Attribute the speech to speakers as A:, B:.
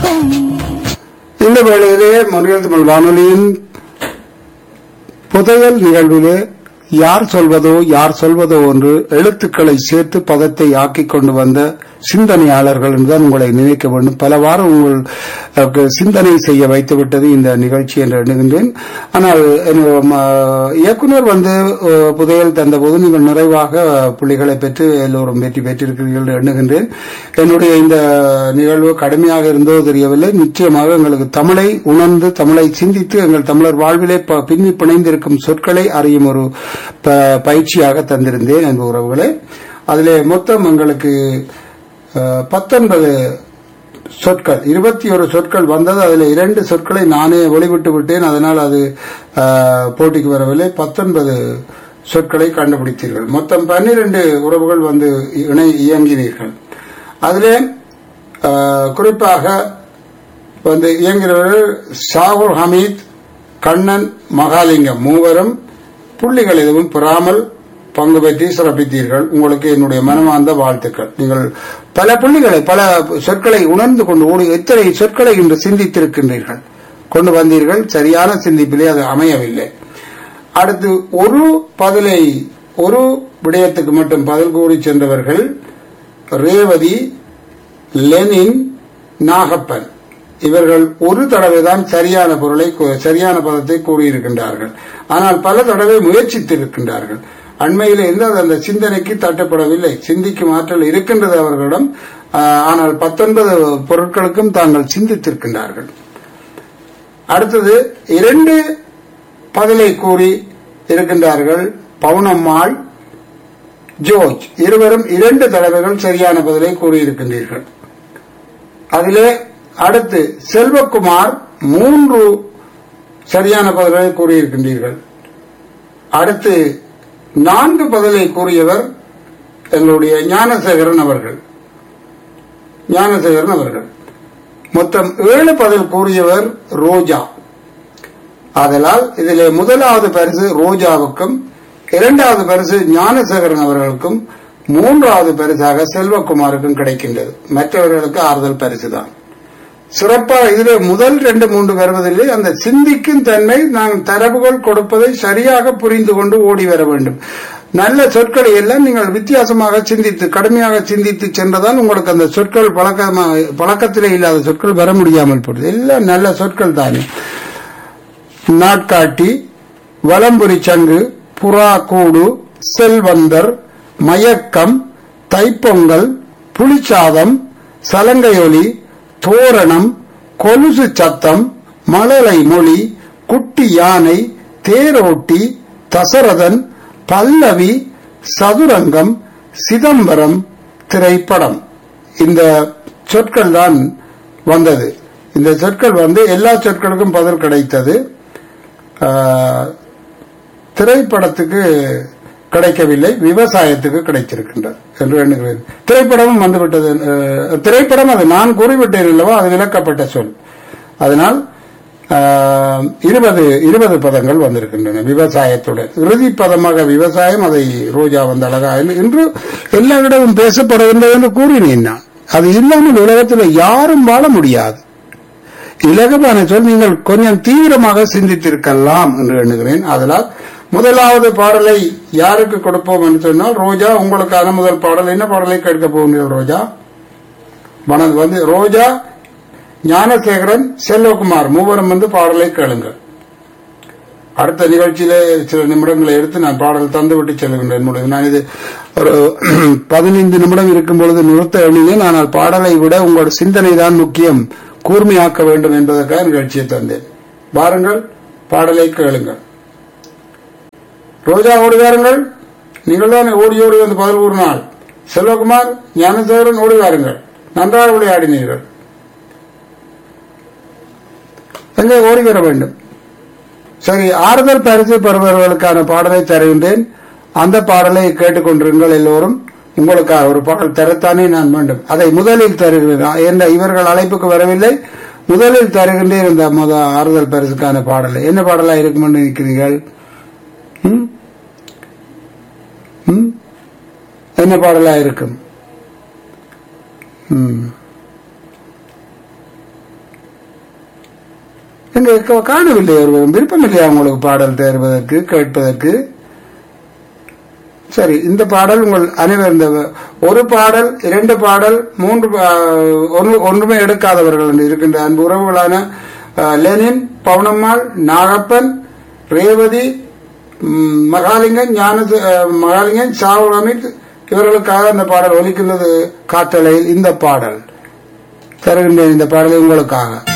A: இந்த வேளையிலே மொழியல் தமிழ் வானொலியின் புதையல் நிகழ்விலே யார் சொல்வதோ யார் சொல்வதோ என்று எழுத்துக்களை சேர்த்து பதத்தை ஆக்கிக் கொண்டு வந்த சிந்தனையாளர்கள் என்றுதான் உங்களை நினைக்க வேண்டும் பல வாரம் உங்களுக்கு சிந்தனை செய்ய வைத்துவிட்டது இந்த நிகழ்ச்சி என்று எண்ணுகின்றேன் ஆனால் என்னுடைய, ம, இயக்குனர் வந்து அஹ், புதையல் தந்தபோது நீங்கள் நிறைவாக புள்ளிகளை பெற்று எல்லோரும் வெற்றி பெற்றிருக்கிறீர்கள் என்று எண்ணுகின்றேன் என்னுடைய இந்த நிகழ்வு கடுமையாக இருந்தோ தெரியவில்லை நிச்சயமாக எங்களுக்கு தமிழை உணர்ந்து தமிழை சிந்தித்து எங்கள் தமிழர் வாழ்விலே ப- பின்னி பிணைந்திருக்கும் சொற்களை அறியும் ஒரு ப- பயிற்சியாக தந்திருந்தேன் என்ற உறவுகளே அதிலே மொத்தம் எங்களுக்கு அஹ், பத்தொன்பது சொற்கள் இருபத்தி ஒரு சொற்கள் வந்தது அதில் இரண்டு சொற்களை நானே ஒளிவிட்டு விட்டேன் அதனால் அது அஹ், போட்டிக்கு வரவில்லை பத்தொன்பது சொற்களை கண்டுபிடித்தீர்கள் மொத்தம் பன்னிரண்டு உறவுகள் வந்து இணை இயங்கினீர்கள் அதிலே அஹ், குறிப்பாக வந்து இயங்குகிறவர்கள் ஷாகுல் ஹமீத் கண்ணன் மகாலிங்கம் மூவரும் புள்ளிகள் எதுவும் பெறாமல் பங்கு பெற்றி சிறப்பித்தீர்கள் உங்களுக்கு என்னுடைய மனமார்ந்த வாழ்த்துக்கள் நீங்கள் பல புள்ளிகளை பல சொற்களை உணர்ந்து கொண்டு ஓடி எத்தனை சொற்களை இன்று சிந்தித்திருக்கின்றீர்கள் கொண்டு வந்தீர்கள் சரியான சிந்திப்பிலே அது அமையவில்லை அடுத்து ஒரு பதிலை ஒரு விடயத்துக்கு மட்டும் பதில் கூறி சென்றவர்கள் ரேவதி லெனின் நாகப்பன் இவர்கள் ஒரு தடவை தான் சரியான பொருளை கூ- சரியான பதத்தை கூறியிருக்கின்றார்கள் ஆனால் பல தடவை முயற்சித்திருக்கின்றார்கள் அண்மையில் இருந்து அது அந்த சிந்தனைக்கு தட்டப்படவில்லை சிந்திக்கும் ஆற்றல் இருக்கின்றது அவர்களிடம் ஆஹ், ஆனால் பத்தொன்பது பொருட்களுக்கும் தாங்கள் சிந்தித்திருக்கின்றார்கள் அடுத்தது இரண்டு பதிலை கூறி இருக்கின்றார்கள் பவுனம்மாள் ஜோர்ஜ் இருவரும் இரண்டு தடவைகள் சரியான பதிலை கூறியிருக்கின்றீர்கள் அதிலே அடுத்து செல்வகுமார் மூன்று சரியான பதில்களை கூறியிருக்கின்றீர்கள் அடுத்து நான்கு பதிலை கூறியவர் எங்களுடைய ஞானசேகரன் அவர்கள் ஞானசேகரன் அவர்கள் மொத்தம் ஏழு பதில் கூறியவர் ரோஜா ஆதலால் இதிலே முதலாவது பரிசு ரோஜாவுக்கும் இரண்டாவது பரிசு ஞானசேகரன் அவர்களுக்கும் மூன்றாவது பரிசாக செல்வகுமாருக்கும் கிடைக்கின்றது மற்றவர்களுக்கு ஆறுதல் பரிசுதான் சிறப்பாக இதிலே முதல் ரெண்டு மூன்று வருவதில்லை அந்த சிந்திக்கும் தன்மை நான் தரவுகள் கொடுப்பதை சரியாக புரிந்து கொண்டு ஓடி வர வேண்டும் நல்ல சொற்களை எல்லாம் நீங்கள் வித்தியாசமாக சிந்தித்து கடுமையாக சிந்தித்து சென்றதால் உங்களுக்கு அந்த சொற்கள் பழக்கமாக பழக்கத்திலே இல்லாத சொற்கள் வர முடியாமல் போடுது எல்லாம் நல்ல சொற்கள் தானே நாட்காட்டி வலம்புரி சங்கு புறா கூடு செல்வந்தர் மயக்கம் தைப்பொங்கல் புளிச்சாதம் சலங்கையொலி தோரணம் கொலுசு சத்தம் மழலை மொழி குட்டி யானை தேரோட்டி தசரதன் பல்லவி சதுரங்கம் சிதம்பரம் திரைப்படம் இந்த சொற்கள் தான் வந்தது இந்த சொற்கள் வந்து எல்லா சொற்களுக்கும் பதில் கிடைத்தது ஆஹ், திரைப்படத்துக்கு கிடைக்கவில்லை விவசாயத்துக்கு கிடைத்திருக்கின்றது என்று எண்ணுகிறேன் திரைப்படமும் வந்துவிட்டது அஹ், திரைப்படம் அது நான் கூறிவிட்டேன் அல்லவா அது விளக்கப்பட்ட சொல் அதனால் ஆஹ், இருபது இருபது பதங்கள் வந்திருக்கின்றன விவசாயத்துடன் இறுதி பதமாக விவசாயம் அதை ரோஜா வந்த அழகா என்று- இன்று எல்லா இடமும் பேசப்படுகின்றது என்று கூறினேன் நான் அது இல்லாமல் உலகத்தில் யாரும் வாழ முடியாது இலகுவான சொல் நீங்கள் கொஞ்சம் தீவிரமாக சிந்தித்திருக்கலாம் என்று எண்ணுகிறேன் அதனால் முதலாவது பாடலை யாருக்கு கொடுப்போம் என்று சொன்னால் ரோஜா உங்களுக்கான முதல் பாடல் என்ன பாடலை கேட்க போகிறீர்கள் ரோஜா மனது வந்து ரோஜா ஞானசேகரன் செல்வகுமார் மூவரும் வந்து பாடலை கேளுங்கள் அடுத்த நிகழ்ச்சியிலே சில நிமிடங்களை எடுத்து நான் பாடல் தந்துவிட்டு செல்கின்றேன் முடியும் நான் இது ஒரு பதினைந்து நிமிடம் இருக்கும் பொழுது நிறுத்த எண்ணினேன் ஆனால் பாடலை விட உங்களோட சிந்தனை தான் முக்கியம் கூர்மையாக்க வேண்டும் என்பதற்காக நிகழ்ச்சியை தந்தேன் வாருங்கள் பாடலை கேளுங்கள் ரோஜா ஓடி வாருங்கள் நீங்கள் தான் ஓடி ஓடி வந்து பதில் கூறினாள் செல்வகுமார் ஞானசேகரன் ஓடி வாருங்கள் நன்றாக விளையாடினீர்கள் எங்கே ஓடி வர வேண்டும் சரி ஆறுதல் பரிசு பெறுபவர்களுக்கான பாடலை தருகின்றேன் அந்த பாடலை கேட்டுக்கொண்டிருங்கள் எல்லோரும் உங்களுக்காக ஒரு பாடல் தரத்தானே நான் வேண்டும் அதை முதலில் தருகிறேன் என்ற இவர்கள் அழைப்புக்கு வரவில்லை முதலில் தருகின்றேன் இந்த முத ஆறுதல் பரிசுக்கான பாடலை என்ன பாடலா இருக்கும் என்று நிற்கிறீர்கள் ம்? ம்? என்ன பாடலா இருக்கும் ம் எங்க க- காணவில்லை ஒருவரும் விருப்பம் இல்லையா உங்களுக்கு பாடல் தேர்வதற்கு கேட்பதற்கு சரி இந்த பாடல் உங்கள் அனைவர் இந்த ஒரு பாடல் இரண்டு பாடல் மூன்று பா- ஒன்று ஒன்றுமே எடுக்காதவர்கள் என்று இருக்கின்ற அன்பு உறவுகளான அஹ், லெனின் பவுனம்மாள் நாகப்பன் ரேவதி ம், மகாலிங்கன் ஞான மகாலிங்கன் சாவு அமித் இவர்களுக்காக அந்த பாடல் ஒலிக்கின்றது காற்றலை இந்த பாடல் தருகின்ற இந்த பாடலை உங்களுக்காக